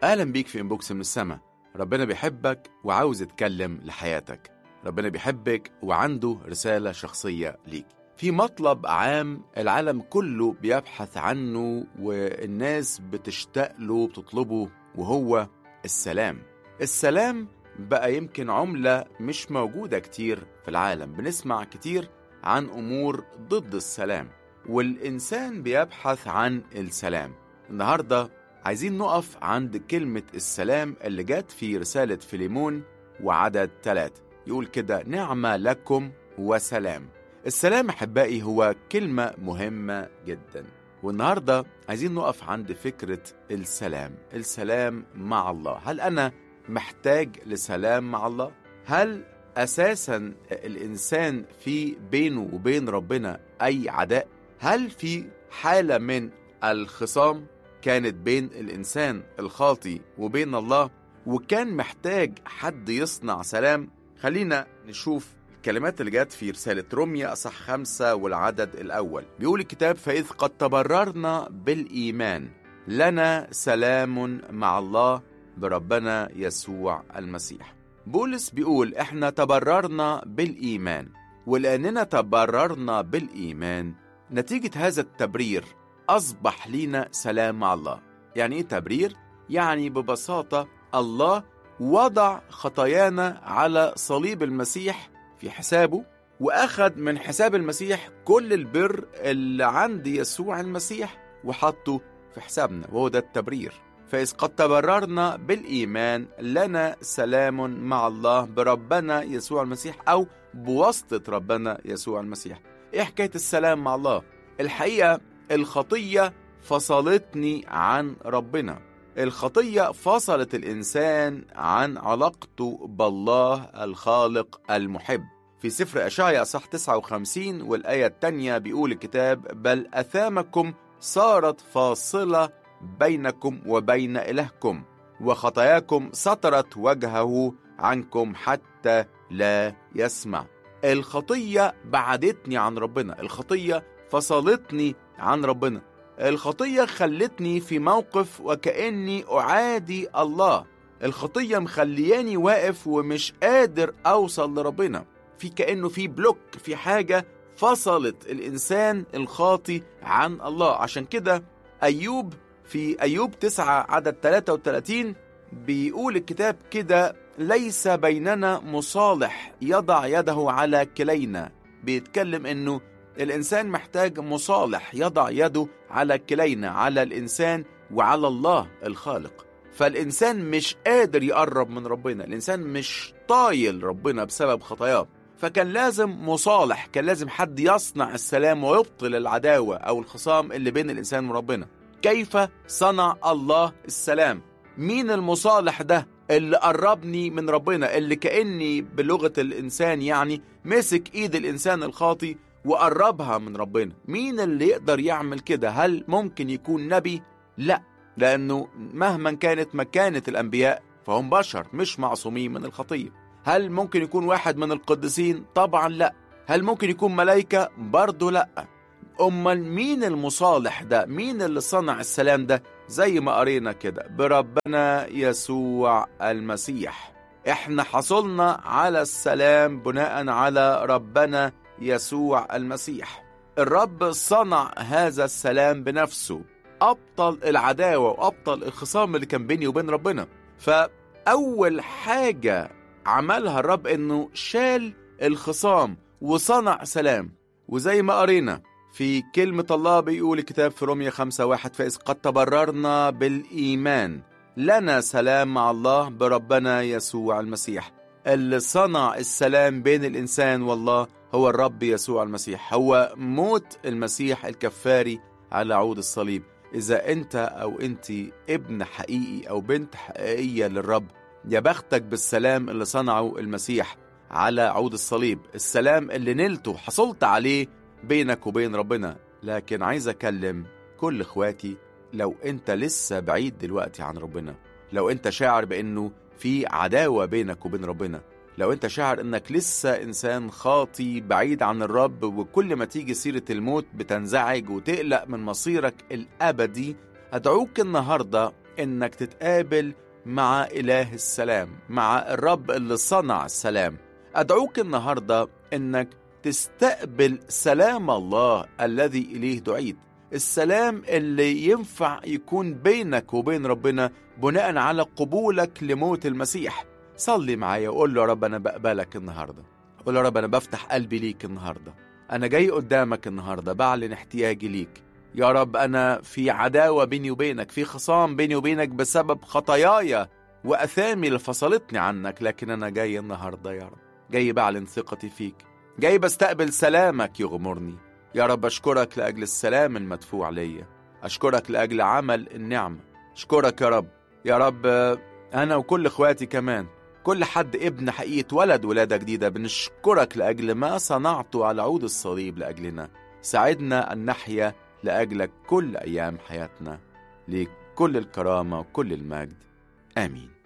أهلا بيك في إنبوكس من السما ربنا بيحبك وعاوز يتكلم لحياتك ربنا بيحبك وعنده رسالة شخصية ليك في مطلب عام العالم كله بيبحث عنه والناس بتشتاق له بتطلبه وهو السلام السلام بقى يمكن عملة مش موجودة كتير في العالم بنسمع كتير عن أمور ضد السلام والإنسان بيبحث عن السلام النهاردة عايزين نقف عند كلمة السلام اللي جت في رسالة فيليمون وعدد ثلاثة يقول كده نعمة لكم وسلام السلام أحبائي هو كلمة مهمة جدا والنهاردة عايزين نقف عند فكرة السلام السلام مع الله هل أنا محتاج لسلام مع الله؟ هل أساسا الإنسان في بينه وبين ربنا أي عداء؟ هل في حالة من الخصام كانت بين الإنسان الخاطي وبين الله وكان محتاج حد يصنع سلام؟ خلينا نشوف الكلمات اللي جت في رسالة روميا أصح خمسة والعدد الأول بيقول الكتاب فإذ قد تبررنا بالإيمان لنا سلام مع الله بربنا يسوع المسيح بولس بيقول احنا تبررنا بالإيمان ولأننا تبررنا بالإيمان نتيجة هذا التبرير أصبح لينا سلام مع الله يعني إيه تبرير؟ يعني ببساطة الله وضع خطايانا على صليب المسيح في حسابه وأخذ من حساب المسيح كل البر اللي عند يسوع المسيح وحطه في حسابنا وهو ده التبرير فإذ قد تبررنا بالإيمان لنا سلام مع الله بربنا يسوع المسيح أو بواسطة ربنا يسوع المسيح إيه حكاية السلام مع الله؟ الحقيقة الخطية فصلتني عن ربنا الخطية فصلت الإنسان عن علاقته بالله الخالق المحب في سفر أشعيا صح 59 والآية الثانية بيقول الكتاب بل أثامكم صارت فاصلة بينكم وبين إلهكم وخطاياكم سترت وجهه عنكم حتى لا يسمع الخطية بعدتني عن ربنا الخطية فصلتني عن ربنا الخطية خلتني في موقف وكأني أعادي الله الخطية مخلياني واقف ومش قادر أوصل لربنا في كأنه في بلوك في حاجة فصلت الإنسان الخاطي عن الله عشان كده أيوب في أيوب 9 عدد 33 بيقول الكتاب كده ليس بيننا مصالح يضع يده على كلينا بيتكلم انه الانسان محتاج مصالح يضع يده على كلينا على الانسان وعلى الله الخالق فالانسان مش قادر يقرب من ربنا الانسان مش طايل ربنا بسبب خطاياه فكان لازم مصالح كان لازم حد يصنع السلام ويبطل العداوة أو الخصام اللي بين الإنسان وربنا كيف صنع الله السلام مين المصالح ده اللي قربني من ربنا اللي كأني بلغة الإنسان يعني مسك إيد الإنسان الخاطي وقربها من ربنا مين اللي يقدر يعمل كده هل ممكن يكون نبي لا لأنه مهما كانت مكانة الأنبياء فهم بشر مش معصومين من الخطية هل ممكن يكون واحد من القديسين طبعا لا هل ممكن يكون ملايكة برضه لا أمال مين المصالح ده مين اللي صنع السلام ده زي ما قرينا كده بربنا يسوع المسيح احنا حصلنا على السلام بناء على ربنا يسوع المسيح الرب صنع هذا السلام بنفسه أبطل العداوة وأبطل الخصام اللي كان بيني وبين ربنا فأول حاجة عملها الرب إنه شال الخصام وصنع سلام وزي ما قرينا في كلمة الله بيقول الكتاب في رومية خمسة واحد فإذ قد تبررنا بالإيمان لنا سلام مع الله بربنا يسوع المسيح اللي صنع السلام بين الإنسان والله هو الرب يسوع المسيح هو موت المسيح الكفاري على عود الصليب إذا أنت أو أنت ابن حقيقي أو بنت حقيقية للرب يا بختك بالسلام اللي صنعه المسيح على عود الصليب السلام اللي نلته حصلت عليه بينك وبين ربنا لكن عايز أكلم كل إخواتي لو أنت لسه بعيد دلوقتي عن ربنا لو أنت شاعر بأنه في عداوة بينك وبين ربنا لو أنت شاعر أنك لسه إنسان خاطي بعيد عن الرب وكل ما تيجي سيرة الموت بتنزعج وتقلق من مصيرك الأبدي أدعوك النهاردة إنك تتقابل مع إله السلام مع الرب اللي صنع السلام أدعوك النهاردة إنك تستقبل سلام الله الذي إليه دعيت السلام اللي ينفع يكون بينك وبين ربنا بناء على قبولك لموت المسيح صلي معايا وقول له يا رب أنا بقبلك النهاردة قول يا رب أنا بفتح قلبي ليك النهاردة أنا جاي قدامك النهاردة بعلن احتياجي ليك يا رب أنا في عداوة بيني وبينك في خصام بيني وبينك بسبب خطاياي وأثامي اللي فصلتني عنك لكن أنا جاي النهاردة يا رب جاي بعلن ثقتي فيك جاي بستقبل سلامك يغمرني يا رب أشكرك لأجل السلام المدفوع ليا أشكرك لأجل عمل النعمة أشكرك يا رب يا رب أنا وكل إخواتي كمان كل حد ابن حقيقة ولد ولادة جديدة بنشكرك لأجل ما صنعته على عود الصليب لأجلنا ساعدنا أن نحيا لأجلك كل أيام حياتنا ليك كل الكرامة وكل المجد آمين